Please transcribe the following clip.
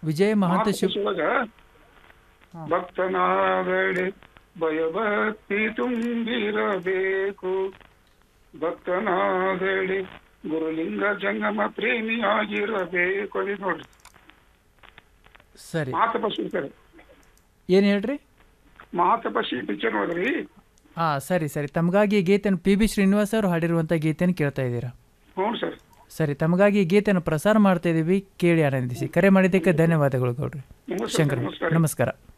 ವಿಜಯ ಮಹಾಂತೇಶ್ ಒಳಗ ಭಕ್ತನಾಗಡೆ ಭಯಭಕ್ತಿ ತುಂಬಿರಬೇಕು ಭಕ್ತನಾಗಡೆ ಗುರುಲಿಂಗ ಜಂಗಮ ಪ್ರೇಮಿಯಾಗಿರಬೇಕು ಅದು ನೋಡ್ರಿ ಸರಿ ಮಹಾತಪಸ್ವಿ ಸರ್ ಏನು ಹೇಳ್ರಿ ಮಹಾತಪಸ್ವಿ ಪಿಕ್ಚರ್ ನೋಡ್ರಿ ಹಾಂ ಸರಿ ಸರಿ ತಮಗಾಗಿ ಈ ಗೀತೆಯನ್ನು ಪಿ ಬಿ ಶ್ರೀನಿವಾಸ್ ಅವರು ಹಾಡಿರುವಂಥ ಗೀತೆಯನ್ನು ಕೇಳ್ತಾ ಇದ್ದೀರಾ ಹ್ಞೂ ಸರ್ ಸರಿ ತಮಗಾಗಿ ಈ ಗೀತೆಯನ್ನು ಪ್ರಸಾರ ಮಾಡ್ತಾ ಇದ್ದೀವಿ ಕೇಳಿ ಆನಂದಿಸಿ ಕರೆ ಮಾಡಿದ್ದಕ್ಕೆ ಧನ್ಯವಾದಗಳು ಗೌಡ್ರಿ ನಮಸ್ಕಾರ ಶಂಕರ್ ನಮಸ್ಕಾರ ನಮಸ್ಕಾರ